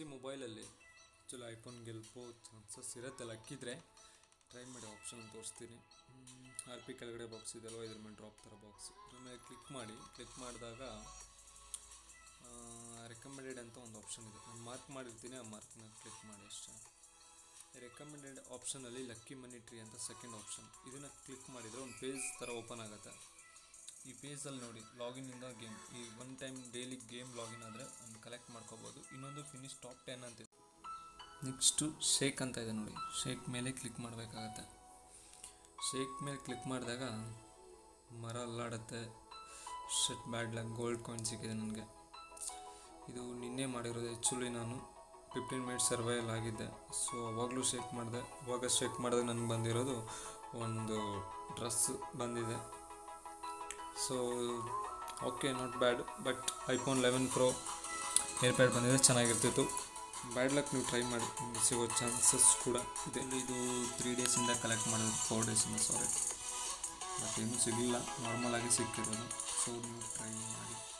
C ಮೊಬೈಲಲ್ಲಿ actually iPhone ಗೆಲ್ಪೋ chances ಇರುತ್ತೆ ಲಕ್ಕಿದ್ರೆ ಟ್ರೈ ಮಾಡಿ ಆಪ್ಷನ್ ತೋರಿಸ್ತೀನಿ ಆರ್ ಪಿ ಕೆಳಗಡೆ ಬಾಕ್ಸ್ ಇದೆಯಲ್ವ ಇದ್ರ ಮೇಲೆ ಡ್ರಾಪ್ ಥರ ಬಾಕ್ಸ್ ಇದ್ರ ಮೇಲೆ ಕ್ಲಿಕ್ ಮಾಡಿ ಕ್ಲಿಕ್ ಮಾಡಿದಾಗ ರೆಕಮೆಂಡೆಡ್ ಅಂತ ಒಂದು ಆಪ್ಷನ್ ಇದೆ ನಾನು ಮಾರ್ಕ್ ಮಾಡಿರ್ತೀನಿ ಆ ಮಾರ್ಕ್ನ ಕ್ಲಿಕ್ ಮಾಡಿ ಅಷ್ಟೇ ರೆಕಮೆಂಡೆಡ್ ಆಪ್ಷನಲ್ಲಿ ಲಕ್ಕಿ ಮನಿ ಟ್ರೀ ಅಂತ ಸೆಕೆಂಡ್ ಆಪ್ಷನ್ ಇದನ್ನು ಕ್ಲಿಕ್ ಮಾಡಿದರೆ ಒಂದು ಪೇಜ್ ಥರ ಓಪನ್ ಆಗುತ್ತೆ ಈ ಪೇಜಲ್ಲಿ ನೋಡಿ ಲಾಗಿನ್ನಿಂದ ಗೇಮ್ ಈ one time daily game login ಆದರೆ ಒಂದು ಕಲೆಕ್ಟ್ ಮಾಡ್ಕೋಬೋದು ಇನ್ನೊಂದು ಫಿನಿಶ್ ಟಾಪ್ ಟೆನ್ ಅಂತ ನೆಕ್ಸ್ಟು ಶೇಕ್ ಅಂತ ಇದೆ ನೋಡಿ ಶೇಕ್ ಮೇಲೆ ಕ್ಲಿಕ್ ಮಾಡಬೇಕಾಗತ್ತೆ ಶೇಕ್ ಮೇಲೆ ಕ್ಲಿಕ್ ಮಾಡಿದಾಗ ಮರ ಅಲ್ಲಾಡುತ್ತೆ shit bad luck gold coin ಸಿಕ್ಕಿದೆ ನನಗೆ ಇದು ನಿನ್ನೆ ಮಾಡಿರೋದು ಆ್ಯಕ್ಚುಲಿ ನಾನು ಫಿಫ್ಟೀನ್ ಮಿನಿಟ್ಸ್ ಸರ್ವೈವಲ್ ಆಗಿದ್ದೆ ಸೊ ಅವಾಗಲೂ ಶೇಕ್ ಮಾಡಿದೆ ಅವಾಗ ಶೇಕ್ ಮಾಡಿದಾಗ ನನಗೆ ಬಂದಿರೋದು ಒಂದು ಡ್ರೆಸ್ ಬಂದಿದೆ so okay not bad but iPhone eleven pro AirPod ಬಂದಿದೆ ಚೆನ್ನಾಗಿರ್ತಿತ್ತು ಬ್ಯಾಡ್ ಲಕ್ ನೀವು ಟ್ರೈ ಮಾಡಿ ನಿಮ್ಗೆ ಸಿಗೋ ಚಾನ್ಸಸ್ ಕೂಡ ಇದೆ ಇದು ತ್ರೀ ಡೇಸಿಂದ ಕಲೆಕ್ಟ್ ಮಾಡೋದು ಫೋರ್ ಡೇಸಿಂದ ಸಾರಿ ಬಟ್ ಏನೂ ಸಿಗಲಿಲ್ಲ ನಾರ್ಮಲಾಗಿ ಸಿಕ್ಕಿರೋದು ಸೊ ನೀವು ಟ್ರೈ ಮಾಡಿ